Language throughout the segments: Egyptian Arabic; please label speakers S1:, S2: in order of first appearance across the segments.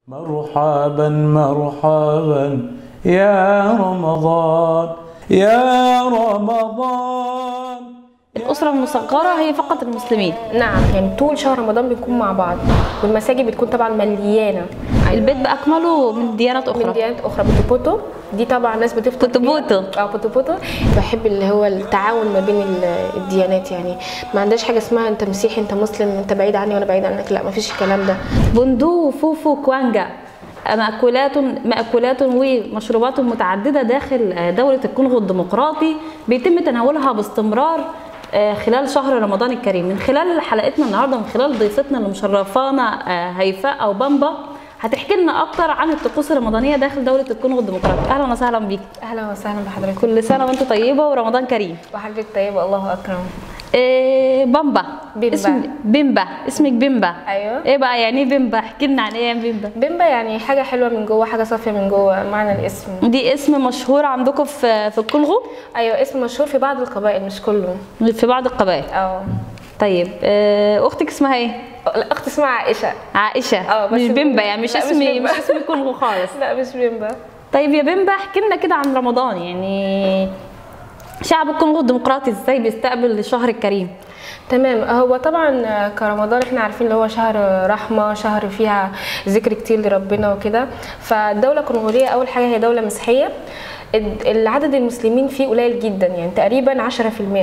S1: مرحبا مرحبا يا رمضان يا رمضان
S2: الأسرة المصغرة هي فقط المسلمين
S3: نعم يعني طول شهر رمضان بنكون مع بعض والمساجد بتكون طبعا مليانه
S2: البيت بأكمله من ديانات
S3: من
S2: أخرى
S3: ديانات اخرى بوتوبوتو دي طبعا ناس بتفطر
S2: بوتوبوتو.
S3: فيها. اه بوتوبوتو بحب اللي هو التعاون ما بين ال- الديانات يعني ما عندهاش حاجه اسمها انت مسيحي انت مسلم انت بعيد عني وانا بعيد عنك لا ما فيش الكلام ده
S2: بندو وفوفو كوانجا مأكولات مأكولات ومشروبات متعددة داخل دولة الكونغو الديمقراطي بيتم تناولها باستمرار آه، خلال شهر رمضان الكريم من خلال حلقتنا النهارده من خلال ضيفتنا اللي مشرفانا آه، هيفاء او بامبا هتحكي لنا اكتر عن الطقوس الرمضانيه داخل دوله الكونغو الديمقراطي اهلا وسهلا بيك
S3: اهلا وسهلا بحضرتك
S2: كل سنه وانت طيبه ورمضان كريم
S3: وحضرتك طيبه الله اكرم
S2: إيه بامبا
S3: بيمبا.
S2: اسم بيمبا اسمك بيمبا
S3: أيوة.
S2: ايه بقى يعني ايه بيمبا احكي لنا عن ايه يعني بيمبا
S3: بيمبا يعني حاجه حلوه من جوه حاجه صافيه من جوه معنى الاسم
S2: دي اسم مشهور عندكم في في الكونغو
S3: ايوه اسم مشهور في بعض القبائل مش كله
S2: في بعض القبائل
S3: اه
S2: طيب آه، اختك اسمها ايه
S3: الاخت اسمها عائشه
S2: عائشه
S3: اه، بس
S2: مش
S3: ب-
S2: بيمبا يعني مش
S3: لا، مش
S2: اسمي
S3: بيمبا.
S2: مش اسمي كونغو خالص
S3: لا مش بيمبا
S2: طيب يا بيمبا احكي لنا كده عن رمضان يعني شعب الكونغو الديمقراطي ازاي بيستقبل الشهر الكريم
S3: تمام هو طبعا كرمضان احنا عارفين اللي هو شهر رحمه شهر فيها ذكر كتير لربنا وكده فالدوله الكونغوليه اول حاجه هي دوله مسيحيه الد- العدد المسلمين فيه قليل جدا يعني تقريبا 10%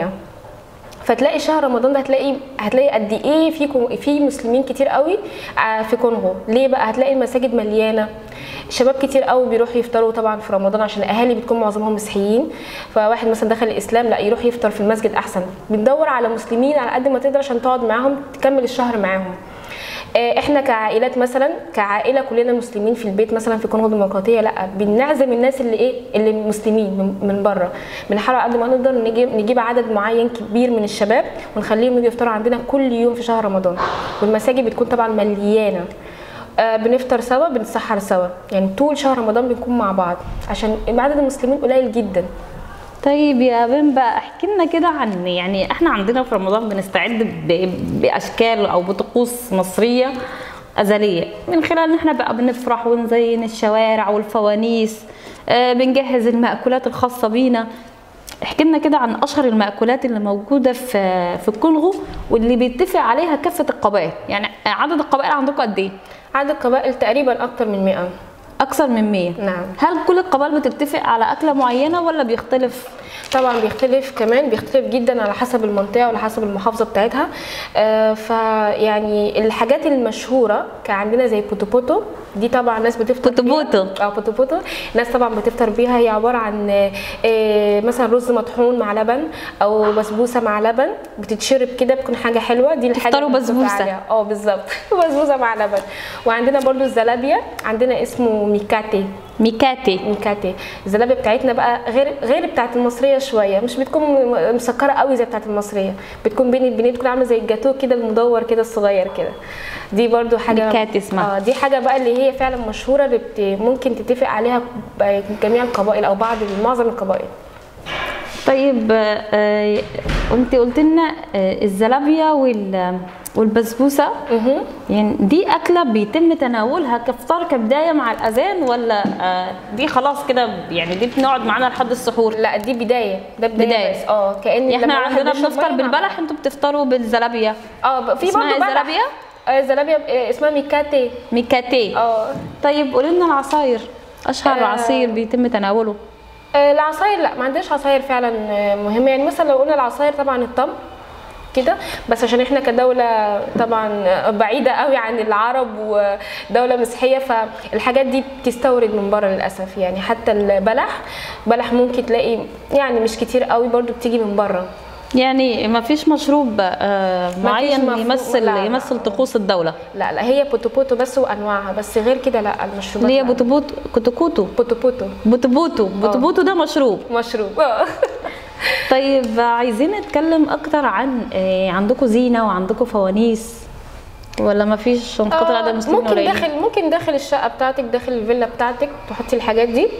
S3: فتلاقي شهر رمضان ده هتلاقي هتلاقي قد ايه في كو- في مسلمين كتير قوي آه، في كونغو ليه بقى هتلاقي المساجد مليانه شباب كتير قوي بيروحوا يفطروا طبعا في رمضان عشان الاهالي بتكون معظمهم مسيحيين فواحد مثلا دخل الاسلام لا يروح يفطر في المسجد احسن بتدور على مسلمين على قد ما تقدر عشان تقعد معاهم تكمل الشهر معاهم آه، احنا كعائلات مثلا كعائله كلنا مسلمين في البيت مثلا في كونغو الديمقراطيه لا بنعزم الناس اللي ايه اللي مسلمين من- من بره بنحاول على قد ما نقدر نجيب نجيب عدد معين كبير من الشباب ونخليهم يجوا يفطروا عندنا كل يوم في شهر رمضان والمساجد بتكون طبعا مليانه آه، بنفطر سوا بنتسحر سوا يعني طول شهر رمضان بنكون مع بعض عشان عدد المسلمين قليل جدا
S2: طيب يا بيمبا احكي لنا كده عن يعني احنا عندنا في رمضان بنستعد ب- باشكال او بطقوس مصريه ازليه من خلال ان احنا بقى بنفرح ونزين الشوارع والفوانيس آه بنجهز المأكولات الخاصه بينا احكي لنا كده عن اشهر المأكولات اللي موجوده في في الكونغو واللي بيتفق عليها كافه القبائل يعني عدد القبائل عندكم قد ايه
S3: عدد القبائل تقريبا اكتر من 100
S2: اكثر من 100
S3: نعم.
S2: هل كل القبائل بتتفق على اكله معينه ولا بيختلف
S3: طبعا بيختلف كمان بيختلف جدا على حسب المنطقه وعلى حسب المحافظه بتاعتها آه فيعني الحاجات المشهوره كان عندنا زي بوتوبوتو دي طبعا ناس بتفطر
S2: بوتوبوتو.
S3: بيها. اه بوتوبوتو ناس طبعا بتفطر بيها هي عباره عن آه، آه مثلا رز مطحون مع لبن او بسبوسه مع لبن بتتشرب كده بتكون حاجه حلوه دي الحاجه
S2: تفطروا
S3: اللي بنتفق
S2: بسبوسة.
S3: عليها. اه بالظبط بسبوسه مع لبن وعندنا برضو الزلابيا عندنا اسمه ميكاتي
S2: ميكاتي
S3: ميكاتي الزلابيه بتاعتنا بقى غير غير بتاعت المصريه شويه مش بتكون م- مسكره قوي زي بتاعت المصريه بتكون بين البنين بتكون عامله زي الجاتو كده المدور كده الصغير كده دي برضو حاجه
S2: ميكاتي اسمها.
S3: اه دي حاجه بقى اللي هي فعلا مشهوره اللي بت... ممكن تتفق عليها ب- جميع القبائل او بعض معظم القبائل
S2: طيب آه، انت قلت لنا آه، الزلابيا وال والبسبوسه
S3: مهم.
S2: يعني دي اكله بيتم تناولها كفطار كبدايه مع الاذان ولا آه، دي خلاص كده يعني دي بنقعد معانا لحد السحور
S3: لا دي بدايه ده بدايه,
S2: بداية.
S3: بس اه كان
S2: يعني احنا
S3: لما واحد
S2: عندنا
S3: بيشرب
S2: بنفطر
S3: مية مع
S2: بالبلح انتوا بتفطروا بالزلابيا
S3: اه ب- في
S2: اسمها
S3: برضه
S2: إيه الزلابية؟
S3: آه الزلابيه آه، اسمها ميكاتي
S2: ميكاتي
S3: اه
S2: طيب قولي لنا العصاير اشهر
S3: آه.
S2: عصير بيتم تناوله
S3: آه، العصاير لا ما عندناش عصاير فعلا آه، مهمه يعني مثلا لو قلنا العصاير طبعا التمر كده بس عشان احنا كدوله طبعا آه، بعيده قوي عن العرب ودوله مسيحيه فالحاجات دي بتستورد من بره للاسف يعني حتى البلح بلح ممكن تلاقي يعني مش كتير قوي برضو بتيجي من بره
S2: يعني ما فيش مشروب آه، معين
S3: مفهوم-
S2: يمثل
S3: لا، لا.
S2: يمثل طقوس الدوله
S3: لا لا هي بوتو بوتو بس وانواعها بس غير كده لا المشروبات
S2: اللي هي
S3: لا.
S2: بوتوبوتو كوتوكوتو
S3: بوتو بوتو
S2: بوتوبوتو بوتوبوتو ده مشروب
S3: مشروب آه.
S2: طيب عايزين نتكلم اكتر عن آه، عندكم زينه وعندكم فوانيس ولا ما فيش منقطع
S3: آه،
S2: عدد المسلمين
S3: ممكن
S2: قليلين؟
S3: داخل ممكن داخل الشقه بتاعتك داخل الفيلا بتاعتك تحطي الحاجات دي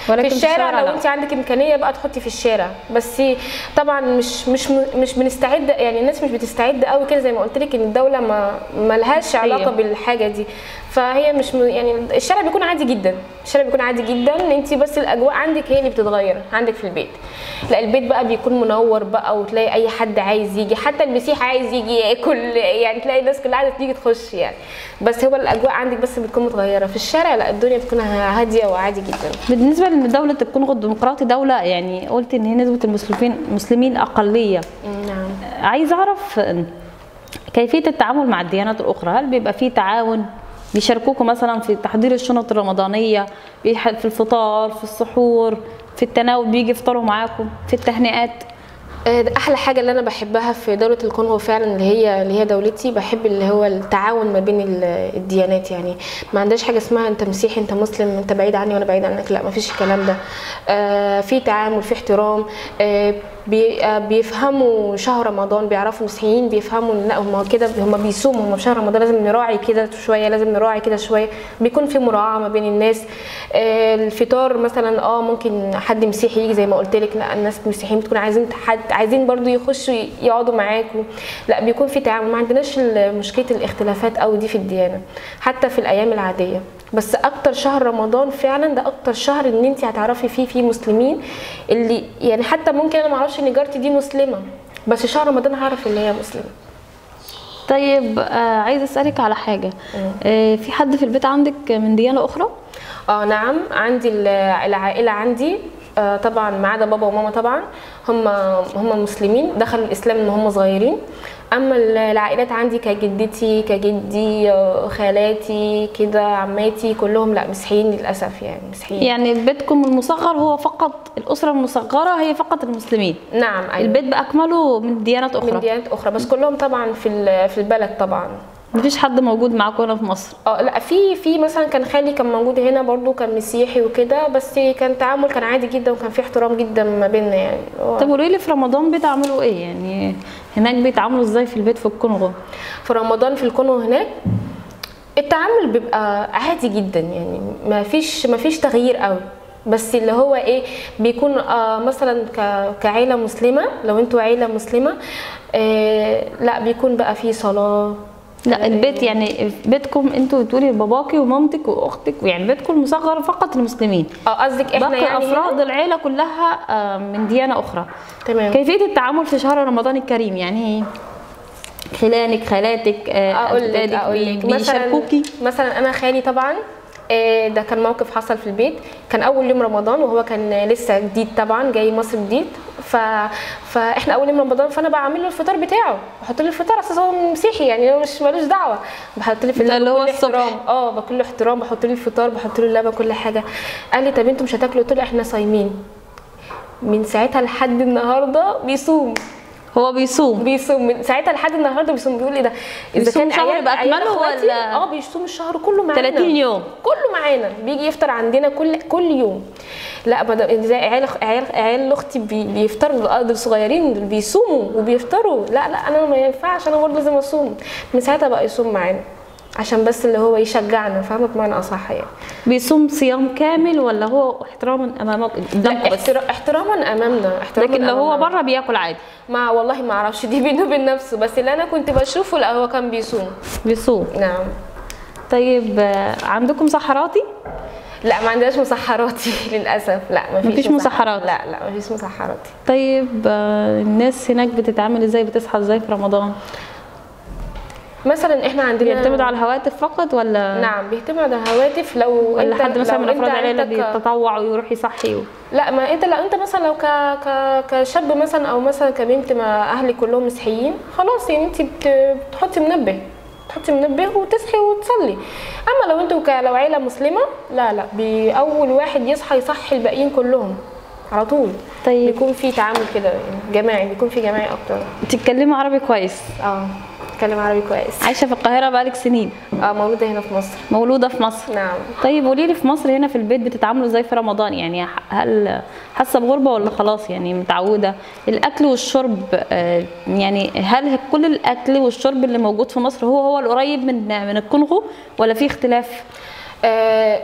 S2: ولكن
S3: في
S2: في
S3: الشارع
S2: الشارع
S3: لو
S2: لا.
S3: انت عندك امكانيه بقى تحطي في الشارع بس طبعا مش مش مش بنستعد يعني الناس مش بتستعد قوي كده زي ما قلت لك ان الدوله ما ملهاش علاقه بالحاجه دي فهي مش م... يعني الشارع بيكون عادي جدا الشارع بيكون عادي جدا انت بس الاجواء عندك هي اللي بتتغير عندك في البيت لا البيت بقى بيكون منور بقى وتلاقي اي حد عايز يجي حتى المسيح عايز يجي ياكل يعني تلاقي الناس كلها عايزه تيجي تخش يعني بس هو الاجواء عندك بس بتكون متغيره في الشارع لا الدنيا بتكون هاديه وعادي جدا
S2: بالنسبه لان دوله الكونغو الديمقراطي دوله يعني قلت ان هي نسبه المسلمين المسلمين اقليه
S3: نعم
S2: عايز اعرف كيفيه التعامل مع الديانات الاخرى هل بيبقى فيه تعاون بيشاركوكم مثلا في تحضير الشنط الرمضانيه بيح- في الفطار في السحور في التناول بيجي يفطروا معاكم في التهنئات
S3: آه، ده احلى حاجه اللي انا بحبها في دوله الكونغو فعلا اللي هي اللي هي دولتي بحب اللي هو التعاون ما بين ال- الديانات يعني ما عندهاش حاجه اسمها انت مسيحي انت مسلم انت بعيد عني وانا بعيد عنك لا ما فيش الكلام ده آه، في تعامل في احترام آه، بي- آه، بيفهموا شهر رمضان بيعرفوا المسيحيين بيفهموا ان لا هم كده هم بيصوموا هم في شهر رمضان لازم نراعي كده شويه لازم نراعي كده شويه بيكون في مراعاه ما بين الناس آه، الفطار مثلا اه ممكن حد مسيحي يجي زي ما قلت لك لا الناس المسيحيين بتكون عايزين حد عايزين برضو يخشوا يقعدوا معاكم لا بيكون في تعامل ما عندناش ال- مشكله الاختلافات قوي دي في الديانه حتى في الايام العاديه بس اكتر شهر رمضان فعلا ده اكتر شهر ان انت هتعرفي فيه فيه مسلمين اللي يعني حتى ممكن انا ما اعرفش ان جارتي دي مسلمه بس شهر رمضان هعرف ان هي مسلمه
S2: طيب آه عايز اسالك على حاجه آه في حد في البيت عندك من ديانه اخرى
S3: اه نعم عندي ال- العائله عندي آه طبعا ما عدا بابا وماما طبعا هم هم مسلمين دخلوا الاسلام ان هم صغيرين اما ال- العائلات عندي كجدتي كجدي آه، خالاتي كده عماتي كلهم لا مسيحيين للاسف يعني مسيحيين
S2: يعني بيتكم المصغر هو فقط الاسره المصغره هي فقط المسلمين
S3: نعم أيوة.
S2: البيت باكمله من ديانات
S3: من
S2: اخرى
S3: ديانات اخرى بس كلهم طبعا في ال- في البلد طبعا
S2: مفيش حد موجود معاكم هنا في مصر
S3: اه لا في في مثلا كان خالي كان موجود هنا برضو كان مسيحي وكده بس كان تعامل كان عادي جدا وكان في احترام جدا ما بيننا يعني هو
S2: طب قولي لي في رمضان بتعملوا ايه يعني هناك بيتعاملوا ازاي في البيت في الكونغو
S3: في رمضان في الكونغو هناك التعامل بيبقى عادي جدا يعني ما فيش ما فيش تغيير قوي بس اللي هو ايه بيكون آه مثلا ك- كعيله مسلمه لو انتوا عيله مسلمه آه لا بيكون بقى في صلاه
S2: لا البيت يعني في بيتكم انتوا بتقولي باباكي ومامتك واختك يعني بيتكم المصغر فقط المسلمين
S3: اه قصدك احنا
S2: باقي
S3: يعني
S2: افراد
S3: هنا؟
S2: العيله كلها آه، من ديانه اخرى
S3: تمام
S2: كيفيه التعامل في شهر رمضان الكريم يعني خلانك خالاتك آه،
S3: اقول لك
S2: أجدادك
S3: اقول
S2: بي-
S3: لك مثلا
S2: بيشاركوكي
S3: مثلا انا خالي طبعا آه، ده كان موقف حصل في البيت كان اول يوم رمضان وهو كان لسه جديد طبعا جاي مصر جديد ف... فاحنا اول يوم رمضان فانا بعمل له الفطار بتاعه بحط له الفطار اساسا هو مسيحي يعني هو مش ملوش دعوه بحط له الفطار
S2: ده اللي هو
S3: بكل
S2: الصبح.
S3: احترام اه بكل احترام بحط له الفطار بحط له اللبن كل حاجه قال لي طب انتوا مش هتاكلوا قلت له احنا صايمين من ساعتها لحد النهارده بيصوم
S2: هو بيصوم
S3: بيصوم من ساعتها لحد النهارده بيصوم بيقول ايه ده
S2: بيصوم شهر
S3: عيال- عيال
S2: بأكمله
S3: أخواتي،
S2: ولا-
S3: اه بيصوم الشهر كله معانا
S2: 30 يوم
S3: كله معانا بيجي يفطر عندنا كل كل يوم لا بدأ زي عيال عيال عيال اختي بي- بيفطروا الارض الصغيرين دول بيصوموا وبيفطروا لا لا انا ما ينفعش انا برضه لازم اصوم من ساعتها بقى يصوم معانا عشان بس اللي هو يشجعنا فاهمه بمعنى اصح يعني
S2: بيصوم صيام كامل ولا هو احتراما امامك
S3: لا
S2: قدامكم بس
S3: احترا- احتراما امامنا احتراما
S2: لكن لو هو
S3: أمامنا.
S2: بره بياكل عادي
S3: ما والله ما اعرفش دي بينه وبين نفسه بس اللي انا كنت بشوفه لا هو كان بيصوم
S2: بيصوم
S3: نعم
S2: طيب آه، عندكم سحراتي
S3: لا ما عندناش مسحراتي للاسف لا ما فيش
S2: مفيش مسحرات.
S3: لا لا ما فيش مسحراتي
S2: طيب آه، الناس هناك بتتعامل ازاي بتصحى ازاي في رمضان
S3: مثلا احنا عندنا
S2: بيعتمدوا على الهواتف فقط ولا
S3: نعم بيعتمد على الهواتف لو
S2: ولا
S3: انت
S2: حد مثلا
S3: لو
S2: من افراد
S3: انت
S2: العيله
S3: عندك-
S2: بيتطوع ويروح يصحي و...
S3: لا ما انت لو انت مثلا لو ك... ك... كشاب مثلا او مثلا كبنت ما اهلك كلهم مسيحيين خلاص يعني انت بت... بتحطي منبه تحطي منبه وتصحي وتصلي اما لو انتوا ك... لو عيله مسلمه لا لا بي... اول واحد يصحى يصحي الباقيين كلهم على طول
S2: طيب
S3: بيكون في تعامل كده يعني جماعي بيكون في جماعي اكتر
S2: بتتكلمي عربي كويس
S3: اه بتكلم عربي كويس
S2: عايشه في القاهره بقالك سنين
S3: اه مولوده هنا في مصر
S2: مولوده في مصر
S3: نعم
S2: طيب قولي لي في مصر هنا في البيت بتتعاملوا ازاي في رمضان يعني هل حاسه بغربه ولا خلاص يعني متعوده الاكل والشرب آه، يعني هل كل الاكل والشرب اللي موجود في مصر هو هو القريب من من الكونغو ولا في اختلاف
S3: آه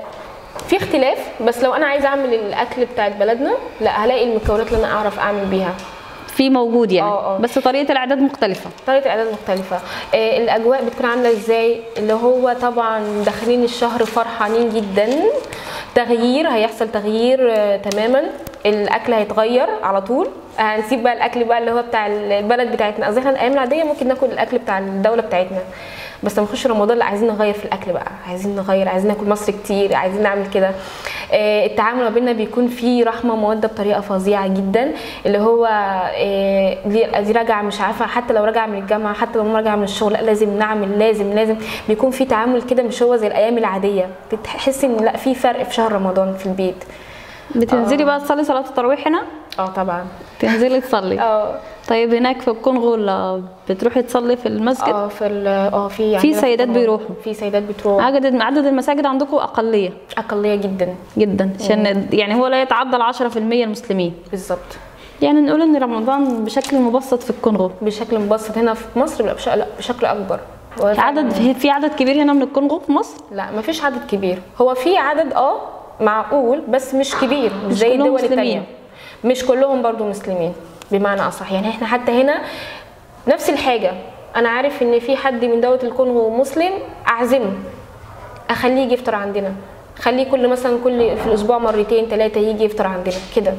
S3: في اختلاف بس لو انا عايزه اعمل الاكل بتاعت بلدنا لا هلاقي المكونات اللي انا اعرف اعمل بيها
S2: في موجود يعني
S3: آه، آه.
S2: بس طريقه الاعداد مختلفه
S3: طريقه الاعداد مختلفه آه الاجواء بتكون عامله ازاي اللي هو طبعا داخلين الشهر فرحانين جدا تغيير هيحصل تغيير آه تماما الاكل هيتغير على طول هنسيب بقى الاكل بقى اللي هو بتاع البلد بتاعتنا قصدي احنا الايام العاديه ممكن ناكل الاكل بتاع الدوله بتاعتنا بس لما نخش رمضان لا عايزين نغير في الاكل بقى عايزين نغير عايزين ناكل مصر كتير عايزين نعمل كده آه، التعامل ما بيننا بيكون فيه رحمه موده بطريقه فظيعه جدا اللي هو آه، دي دي راجعه مش عارفه حتى لو راجعه من الجامعه حتى لو راجعه من الشغل لا لازم نعمل لازم لازم بيكون في تعامل كده مش هو زي الايام العاديه بتحس ان لا في فرق في شهر رمضان في البيت
S2: بتنزلي بقى تصلي صلاه التراويح هنا
S3: اه طبعا
S2: تنزلي تصلي
S3: اه
S2: طيب هناك في الكونغو لا بتروحي تصلي في المسجد
S3: اه في ال- اه في
S2: في
S3: عندنا
S2: سيدات
S3: القرآن.
S2: بيروحوا.
S3: في سيدات بتروح
S2: عدد عدد المساجد عندكم اقليه
S3: اقليه جدا
S2: جدا عشان يعني هو لا يتعدى ال 10% المسلمين
S3: بالظبط
S2: يعني نقول ان رمضان بشكل مبسط في الكونغو
S3: بشكل مبسط هنا في مصر لا بش- لا بشكل اكبر هو
S2: في عدد في- في عدد كبير هنا من الكونغو في مصر
S3: لا مفيش عدد كبير هو في عدد اه معقول بس مش كبير مش
S2: مش
S3: زي
S2: كلهم
S3: الدول
S2: مسلمين.
S3: التانية مش كلهم برضو مسلمين بمعنى اصح يعني احنا حتى هنا نفس الحاجه انا عارف ان في حد من دوله الكونغو مسلم اعزمه اخليه يجي يفطر عندنا خليه كل مثلا كل في الاسبوع مرتين ثلاثه يجي يفطر عندنا كده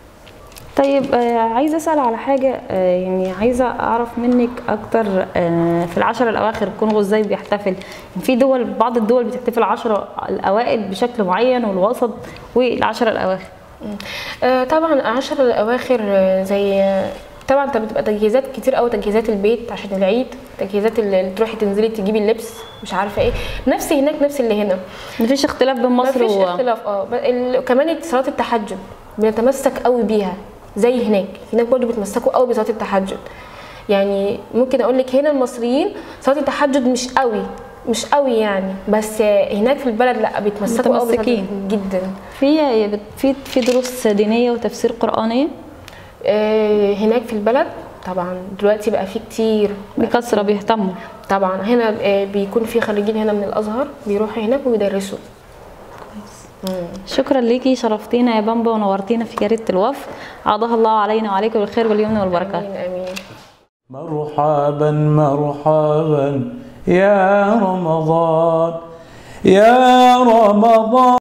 S2: طيب آه عايزه اسال على حاجه آه يعني عايزه اعرف منك اكتر آه في العشر الاواخر الكونغو ازاي بيحتفل في دول بعض الدول بتحتفل العشر الاوائل بشكل معين والوسط والعشر الاواخر
S3: آه، طبعا العشر الاواخر آه، زي آه، طبعا انت بتبقى تجهيزات كتير قوي تجهيزات البيت عشان العيد تجهيزات اللي تروحي تنزلي تجيبي اللبس مش عارفه ايه نفس هناك نفس اللي هنا
S2: مفيش اختلاف بين مصر
S3: مفيش
S2: و...
S3: اختلاف اه ب- ال- كمان صلاه التحجد بنتمسك قوي بيها زي هناك هناك برضو بيتمسكوا قوي بصلاه التحجد يعني ممكن اقول لك هنا المصريين صلاه التحجد مش قوي مش قوي يعني بس آه، هناك في البلد لا بيتمسكوا قوي
S2: متمسكين.
S3: جدا
S2: في في في دروس دينيه وتفسير قرانيه
S3: آه، هناك في البلد طبعا دلوقتي بقى في كتير
S2: بكثره بيهتموا
S3: طبعا هنا آه، بيكون في خريجين هنا من الازهر بيروحوا هناك ويدرسوا
S2: شكرا ليكي شرفتينا يا بامبا ونورتينا في جريده الوف عاضها الله علينا وعليكم بالخير واليمن والبركه
S3: امين امين
S1: مرحبا مرحبا يا رمضان يا رمضان